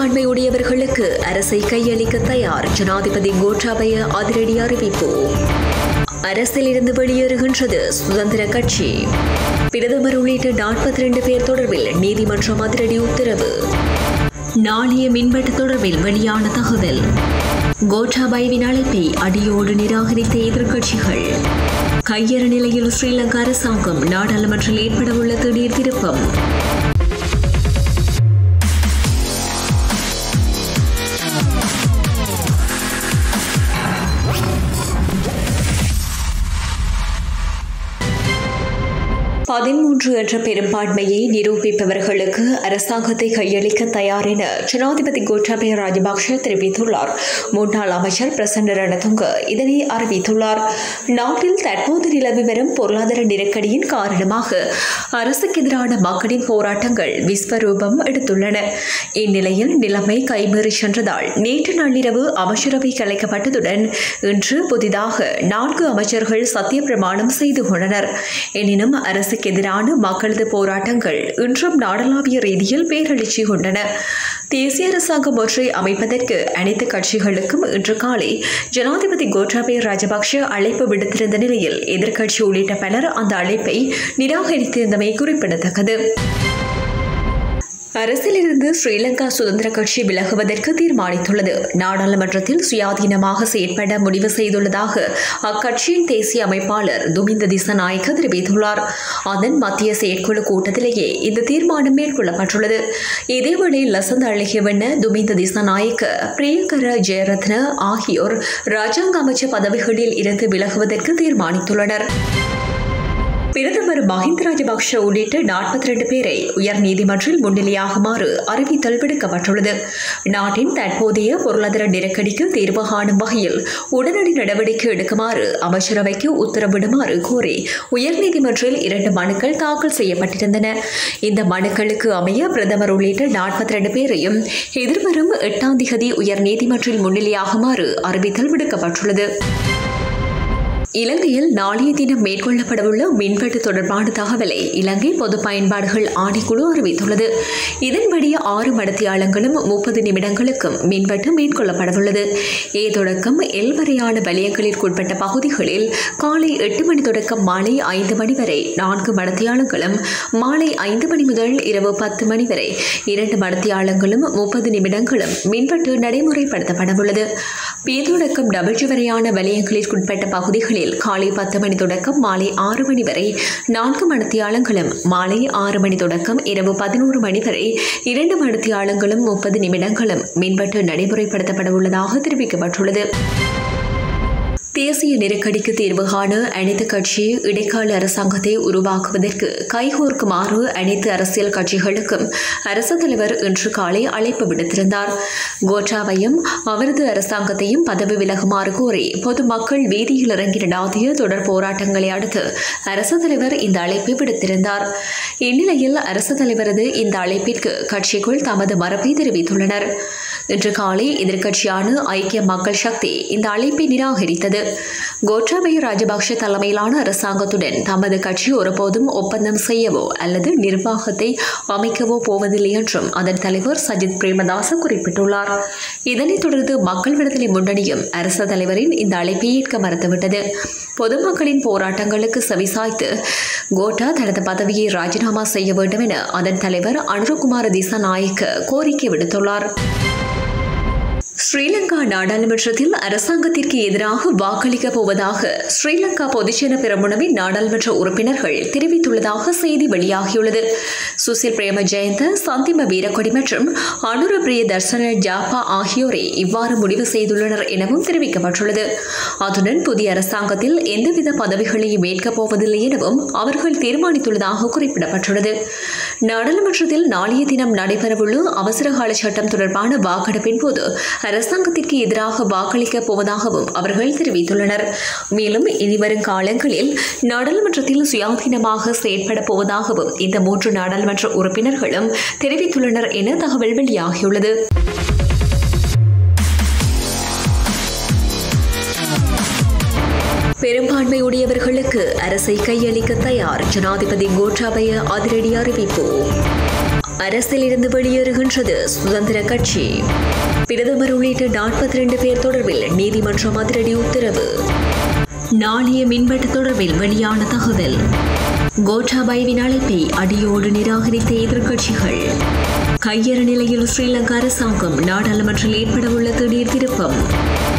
பெரும்பான்மையுடையவர்களுக்கு அரசை கையளிக்க தயார் ஜனாதிபதி கோட்டாபய அதிரடி அறிவிப்பு அரசிலிருந்து வெளியேறுகின்றது சுதந்திர கட்சி பிரதமர் உள்ளிட்ட நாற்பத்தி ரெண்டு பேர் தொடர்பில் நீதிமன்றம் அதிரடி உத்தரவு நாளைய மின்வெட்டு தொடர்பில் வெளியான தகவல் கோட்டாபாய்வின் அழைப்பை அடியோடு நிராகரித்த எதிர்க்கட்சிகள் கையறு நிலையில் ஸ்ரீலங்கா அரசாங்கம் நாடாளுமன்றில் ஏற்படவுள்ள திடீர் திருப்பம் பதிமூன்று என்ற பெரும்பான்மையை நிரூபிப்பவர்களுக்கு அரசாங்கத்தை கையளிக்க தயார் என ஜனாதிபதி கோட்டாபய ராஜபக்ஷ தெரிவித்துள்ளார் முன்னாள் அமைச்சர் பிரசன்ன ரணதுங்க இதனை அறிவித்துள்ளார் நாட்டில் தற்போது நிலவி வரும் பொருளாதார நெருக்கடியின் காரணமாக அரசுக்கு எதிரான மக்களின் போராட்டங்கள் விஸ்வரூபம் எடுத்துள்ளன இந்நிலையில் நிலைமை கைமீறி சென்றதால் நேற்று நள்ளிரவு அமைச்சரவை கலைக்கப்பட்டதுடன் இன்று புதிதாக நான்கு அமைச்சர்கள் சத்திய பிரமாணம் செய்து கொண்டனர் எனினும் அரசுக்கு எதிரான மக்களது போராட்டங்கள் இன்றும் நாடளாவிய ரீதியில் பேரெழுச்சி கொண்டன தேசிய அரசாங்கம் ஒன்றை அமைப்பதற்கு அனைத்து கட்சிகளுக்கும் இன்று காலை ஜனாதிபதி கோட்டாபய ராஜபக்ஷ அழைப்பு விடுத்திருந்த நிலையில் எதிர்க்கட்சி உள்ளிட்ட பலர் அந்த அழைப்பை நிராகரித்திருந்தமை குறிப்பிடத்தக்கது அரசிலிருந்து ஸ்ரீலங்கா சுதந்திர கட்சி விலகுவதற்கு தீர்மானித்துள்ளது நாடாளுமன்றத்தில் சுயாதீனமாக செயற்பட முடிவு செய்துள்ளதாக அக்கட்சியின் தேசிய அமைப்பாளர் துமிந்த திசநாயக்க தெரிவித்துள்ளார் அதன் மத்திய செயற்குழு கூட்டத்திலேயே இந்த தீர்மானம் மேற்கொள்ளப்பட்டுள்ளது இதேவேளை லசந்த் அழகியவண்ண துமிந்த திசநாயக்க பிரியங்கர ஜெயரத்ன ஆகியோர் ராஜாங்க அமைச்சர் பதவிகளில் இருந்து விலகுவதற்கு தீர்மானித்துள்ளனர் பிரதமர் மஹிந்த ராஜபக்ஷ உள்ளிட்ட நாற்பத்தி ரெண்டு பேரை உயர் நீதிமன்றில் முன்னிலையாகுமாறு அறிவித்தல் விடுக்கப்பட்டுள்ளது நாட்டின் தற்போதைய பொருளாதார நெருக்கடிக்கு தீர்வு காணும் வகையில் உடனடி நடவடிக்கை எடுக்குமாறு அமைச்சரவைக்கு உத்தரவிடுமாறு கோரி உயர்நீதிமன்றில் இரண்டு மனுக்கள் தாக்கல் செய்யப்பட்டிருந்தன இந்த மனுக்களுக்கு அமைய பிரதமர் உள்ளிட்ட நாற்பத்தி ரெண்டு பேரையும் எதிர்வரும் எட்டாம் திகதி உயர் நீதிமன்றில் முன்னிலையாகுமாறு அறிவித்தல் விடுக்கப்பட்டுள்ளது இலங்கையில் நாளைய தினம் மேற்கொள்ளப்படவுள்ள மின்வெட்டு தொடர்பான தகவலை இலங்கை பொது பயன்பாடுகள் ஆணைக்குழு அறிவித்துள்ளது இதன்படி ஆறு மடத்தியாளங்களும் முப்பது நிமிடங்களுக்கும் மின்வெட்டு மேற்கொள்ளப்படவுள்ளது ஏ தொடக்கம் எல் வரையான வலயங்களிற்குட்பட்ட பகுதிகளில் காலை எட்டு மணி தொடக்கம் மாலை ஐந்து மணி வரை நான்கு மடத்தியாளங்களும் மாலை ஐந்து மணி முதல் இரவு பத்து மணி வரை இரண்டு மடத்தியாளங்களும் முப்பது நிமிடங்களும் மின்வெட்டு நடைமுறைப்படுத்தப்படவுள்ளது பி தொடக்கம் டபிள்யூ வரையான வலயங்களிற்குட்பட்ட பகுதிகளில் காலை பத்து மணி தொடக்கம் மாலை ஆறு மணி வரை நான்கு மணித்தியாலங்களும் மாலை ஆறு மணி தொடக்கம் இரவு பதினோரு மணி வரை இரண்டு மணித்தியாலங்களும் முப்பது நிமிடங்களும் மின்வெட்டு நடைமுறைப்படுத்தப்பட உள்ளதாக தெரிவிக்கப்பட்டுள்ளது தேசிய நெருக்கடிக்கு தீர்வு காண அனைத்து கட்சி இடைக்கால அரசாங்கத்தை உருவாக்குவதற்கு கைகோர்க்குமாறு அனைத்து அரசியல் கட்சிகளுக்கும் அரசு தலைவர் இன்று காலை அழைப்பு விடுத்திருந்தார் கோட்டாவையும் அவரது அரசாங்கத்தையும் பதவி விலகுமாறு கோரி பொதுமக்கள் வீதியில் இறங்கி நடாத்திய தொடர் போராட்டங்களை அடுத்து அரசு தலைவர் இந்த அழைப்பை விடுத்திருந்தார் இந்நிலையில் அரசு தலைவரது இந்த அழைப்பிற்கு கட்சிக்குள் தமது மரபை தெரிவித்துள்ளனர் இன்று காலை எதிர்க்கட்சியான ஐக்கிய மக்கள் சக்தி இந்த அழைப்பை நிராகரித்தது கோட்டாபய ராஜபக்ஷ தலைமையிலான அரசாங்கத்துடன் தமது கட்சி ஒருபோதும் ஒப்பந்தம் செய்யவோ அல்லது நிர்வாகத்தை அமைக்கவோ போவதில்லை என்றும் அதன் தலைவர் சஜித் பிரேமதாச குறிப்பிட்டுள்ளார் இதனைத் தொடர்ந்து மக்கள் விடுதலை முன்னணியும் அரசு தலைவரின் இந்த அழைப்பை ஏற்க மறுத்துவிட்டது பொதுமக்களின் போராட்டங்களுக்கு செவிசாய்த்து கோட்டா தனது பதவியை ராஜினாமா செய்ய வேண்டும் என அதன் தலைவர் அனுரகுமார திசாநாயக்க கோரிக்கை விடுத்துள்ளார் ஸ்ரீலங்கா நாடாளுமன்றத்தில் அரசாங்கத்திற்கு எதிராக வாக்களிக்கப் போவதாக ஸ்ரீலங்கா பொதுஜன பெரமுனவின் நாடாளுமன்ற உறுப்பினர்கள் தெரிவித்துள்ளதாக செய்தி வெளியாகியுள்ளது சுசில் பிரேம ஜெயந்த சந்திம வீரக்கொடி மற்றும் அனுர பிரிய தர்சன ஜாப்பா ஆகியோரே இவ்வாறு முடிவு செய்துள்ளனர் எனவும் தெரிவிக்கப்பட்டுள்ளது அத்துடன் புதிய அரசாங்கத்தில் எந்தவித பதவிகளையும் ஏற்கப் போவதில்லை எனவும் அவர்கள் தீர்மானித்துள்ளதாக குறிப்பிடப்பட்டுள்ளது நாடாளுமன்றத்தில் நாளைய தினம் நடைபெறவுள்ள அவசரகால சட்டம் தொடர்பான வாக்கெடுப்பின் போது அரசாங்கத்திற்கு எதிராக வாக்களிக்கப் போவதாகவும் அவர்கள் தெரிவித்துள்ளனர் மேலும் இனிவரும் காலங்களில் நாடாளுமன்றத்தில் சுயாதீனமாக செயற்பட போவதாகவும் இந்த மூன்று நாடாளுமன்ற உறுப்பினர்களும் தெரிவித்துள்ளனர் என தகவல் வெளியாகியுள்ளது பெரும்பான்மையுடையவர்களுக்கு அரசை கையளிக்க தயார் ஜனாதிபதி கோட்டாபய அதிரடி அறிவிப்பு அரசில் இருந்து வெளியேறுகின்றது சுதந்திர கட்சி பிரதமர் உள்ளிட்ட நாற்பத்தி ரெண்டு பேர் தொடர்பில் நீதிமன்றம் அதிரடி உத்தரவு நாளைய மின்வெட்டு தொடர்பில் வெளியான தகவல் கோட்டாபாயவின் அழைப்பை அடியோடு நிராகரித்த எதிர்க்கட்சிகள் கையறு நிலையில் ஸ்ரீலங்கா அரசாங்கம் நாடாளுமன்றில் ஏற்படவுள்ள திடீர் திருப்பம்